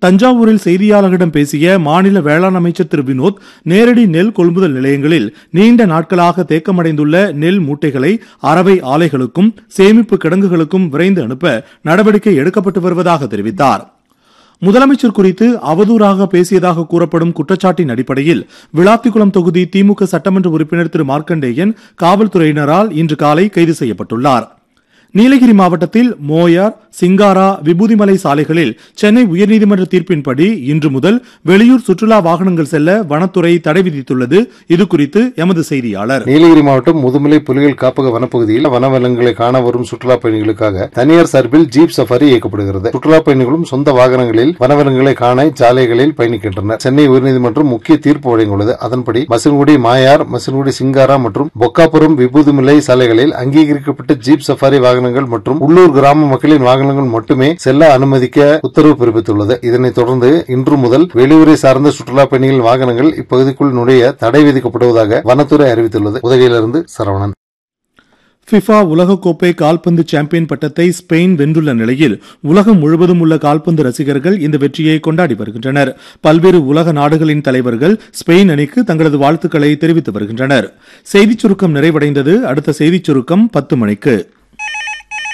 தஞ்சாவூரில் செய்தியாளர்களிடம் பேசிய மாநில வேளாண் அமைச்சர் திரு வினோத் நேரடி நெல் கொள்முதல் நிலையங்களில் நீண்ட நாட்களாக தேக்கமடைந்துள்ள நெல் மூட்டைகளை அரவை ஆலைகளுக்கும் சேமிப்பு கிடங்குகளுக்கும் விரைந்து அனுப்ப நடவடிக்கை எடுக்கப்பட்டு வருவதாக தெரிவித்தார் முதலமைச்சர் குறித்து அவதூறாக பேசியதாக கூறப்படும் குற்றச்சாட்டின் அடிப்படையில் விளாத்திக்குளம் தொகுதி திமுக சட்டமன்ற உறுப்பினர் திரு மார்க்கண்டேயன் காவல்துறையினரால் இன்று காலை கைது செய்யப்பட்டுள்ளார் நீலகிரி மாவட்டத்தில் மோயார் சிங்காரா விபூதிமலை சாலைகளில் சென்னை உயர்நீதிமன்ற தீர்ப்பின்படி இன்று முதல் வெளியூர் சுற்றுலா வாகனங்கள் செல்ல வனத்துறை தடை விதித்துள்ளது இதுகுறித்து எமது செய்தியாளர் நீலகிரி மாவட்டம் முதுமலை புலிகள் காப்பக வனப்பகுதியில் வனவிலங்குகளை காண வரும் சுற்றுலா பயணிகளுக்காக தனியார் சார்பில் ஜீப் சஃபாரி இயக்கப்படுகிறது சுற்றுலா பயணிகளும் சொந்த வாகனங்களில் வனவிலங்குகளை காண சாலைகளில் பயணிக்கின்றனர் சென்னை உயர்நீதிமன்றம் முக்கிய தீர்ப்பு வழங்கியுள்ளது அதன்படி மசின்குடி மாயார் மசின்குடி சிங்காரா மற்றும் பொக்காபுரம் விபூதிமலை சாலைகளில் அங்கீகரிக்கப்பட்ட ஜீப் சஃபாரி வாகனங்கள் மற்றும் உள்ளூர் கிராம மக்களின் வாகனங்கள் மட்டுமே செல்ல அனுமதிக்க உத்தரவு பிறப்பித்துள்ளது இதனைத் தொடர்ந்து இன்று முதல் வெளியூரை சார்ந்த சுற்றுலா பயணிகள் வாகனங்கள் இப்பகுதிக்குள் நுழைய தடை விதிக்கப்படுவதாக வனத்துறை அறிவித்துள்ளது உதகையிலிருந்து சரவணன் ஃபிஃபா உலகக்கோப்பை கால்பந்து சாம்பியன் பட்டத்தை ஸ்பெயின் வென்றுள்ள நிலையில் உலகம் முழுவதும் உள்ள கால்பந்து ரசிகர்கள் இந்த வெற்றியை கொண்டாடி வருகின்றனர் பல்வேறு உலக நாடுகளின் தலைவர்கள் ஸ்பெயின் அணிக்கு தங்களது வாழ்த்துக்களை தெரிவித்து வருகின்றனர் செய்திச் சுருக்கம் நிறைவடைந்தது அடுத்த செய்திச் சுருக்கம் பத்து மணிக்கு